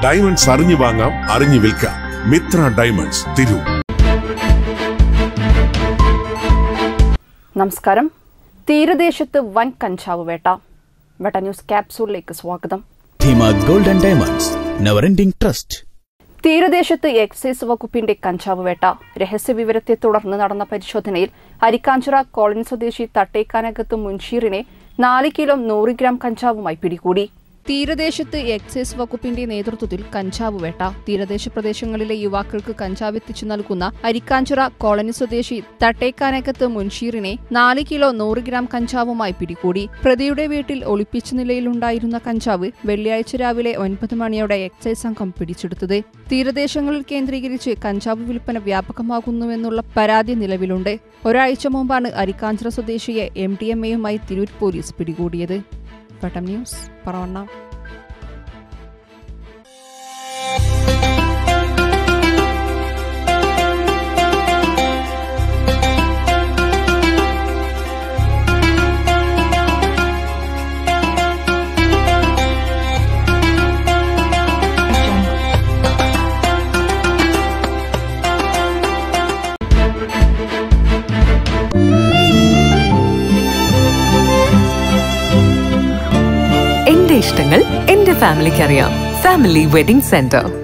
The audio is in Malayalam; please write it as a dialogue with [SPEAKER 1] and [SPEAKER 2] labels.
[SPEAKER 1] ഡയമണ്ട്സ് അറിഞ്ഞു വാങ്ങാം അറിഞ്ഞു വിൽക്കാം മിത്ര ഡയമണ്ട്സ് തിരൂർ
[SPEAKER 2] നമസ്കാരം തീരദേശത്ത് വൻ കഞ്ചാവ് വേട്ട വേട്ട ന്യൂസ് ക്യാപ്സൂളിലേക്ക് സ്വാഗതം
[SPEAKER 3] Dheema gold and diamonds never ending trust
[SPEAKER 2] തീരദേശത്ത് എക്സൈസ് വകുപ്പിന്റെ കഞ്ചാവ് വേട്ട രഹസ്യവിവരത്തെ തുടർന്ന് നടന്ന പരിശോധനയിൽ അരിക്കാഞ്ചിറ കോളനി സ്വദേശി തട്ടേക്കാനകത്ത് മുൻഷീറിനെ നാല് കിലോ നൂറ് ഗ്രാം കഞ്ചാവുമായി പിടികൂടി തീരദേശത്ത് എക്സൈസ് വകുപ്പിന്റെ നേതൃത്വത്തിൽ കഞ്ചാവ് വേട്ട തീരദേശ പ്രദേശങ്ങളിലെ യുവാക്കൾക്ക് കഞ്ചാവ് എത്തിച്ചു നൽകുന്ന അരിക്കാഞ്ചിറ കോളനി സ്വദേശി തട്ടേക്കാനകത്ത് മുൻഷീറിനെ നാല് കിലോ നൂറ് ഗ്രാം കഞ്ചാവുമായി പിടികൂടി പ്രതിയുടെ വീട്ടിൽ ഒളിപ്പിച്ച നിലയിലുണ്ടായിരുന്ന കഞ്ചാവ് വെള്ളിയാഴ്ച രാവിലെ ഒൻപത് മണിയോടെ എക്സൈസ് സംഘം പിടിച്ചെടുത്തത് തീരദേശങ്ങളിൽ കേന്ദ്രീകരിച്ച് കഞ്ചാവ് വിൽപ്പന വ്യാപകമാകുന്നുവെന്നുള്ള പരാതി നിലവിലുണ്ട് ഒരാഴ്ച മുമ്പാണ് അരിക്കാഞ്ചിറ സ്വദേശിയെ എം ഡി എം എയുമായി തിരൂർ പോലീസ് പിടികൂടിയത് പട്ടം ന്യൂസ് പറവണ്ണ
[SPEAKER 4] എന്റെ ഇഷ്ടങ്ങൾ എന്റെ ഫാമിലിക്ക് അറിയാം ഫാമിലി വെഡിംഗ് സെന്റർ